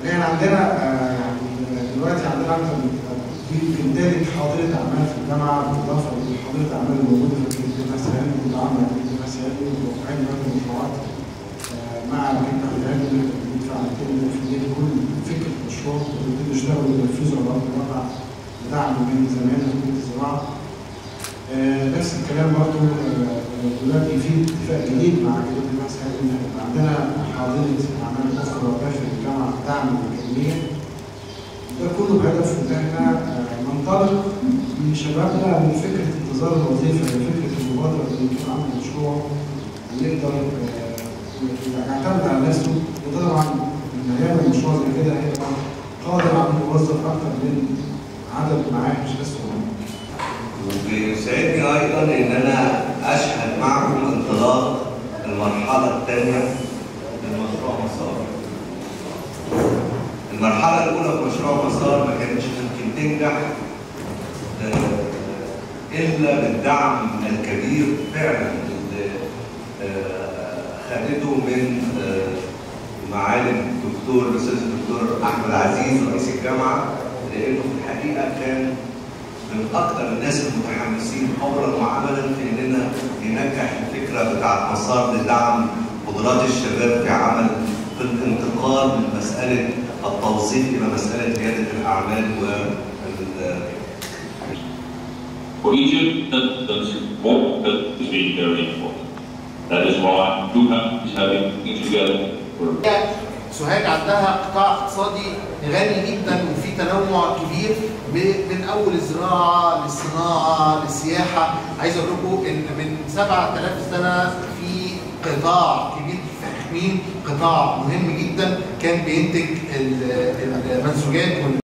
احنا عندنا آه، دلوقتي عندنا اكثر من في كمدالة حاضرة أعمال في الجامعة بالإضافة لحاضرة الأعمال الموجودة في كلية المسائل والعامة في كلية المسائل ووقعين مبنى المشروعات آه، مع كلمة العلم اللي بندفع كل في كل فكرة مشروع وبنبتدي نشتغل وننفذه على أرض الواقع بدعم من زمايلنا في كلية الزراعة. آه، نفس الكلام برضه آه، دلوقتي في اتفاق جديد مع كلية المسائل إن هيبقى عندنا حاضرة أعمال أخرى داخل الجامعة دعم الأكاديمية ده كله بهدف ان احنا آه، ننطلق بشبابنا من فكره انتظار الوظيفه لفكره المبادره اللي يكون عامل مشروع ويقدر آه، يعتمد على نفسه وطبعا لما يعمل مشروع زي كده هيبقى قادر على انه يوظف اكثر من عدد معاه مش بس هو. وبيسعدني ايضا ان انا اشهد معكم انطلاق المرحله الثانيه لمشروع مسار. المرحله الاولى في مشروع مسار ما كانتش ممكن تنجح آه، الا بالدعم الكبير فعلا اللي آه، خدته من آه، معالي الدكتور الاستاذ الدكتور احمد عزيز رئيس الجامعه لانه في الحقيقه كان من اكثر الناس المتحمسين قولا وعملا في اننا ننجح الفكره بتاعت مسار لدعم قدرات الشباب في عمل في الانتقال من مساله التوظيف الى مساله رياده الاعمال وال For Egypt, the, the support is being very important. That is why two countries having been together for سوهاج عندها قطاع اقتصادي غني جدا وفي تنوع كبير ب- من اول الزراعه للصناعه للسياحه عايز اقول لكم ان من 7000 سنه في قطاع كبير في التخمين قطاع مهم جدا كان بينتج ال- المنسوجات وال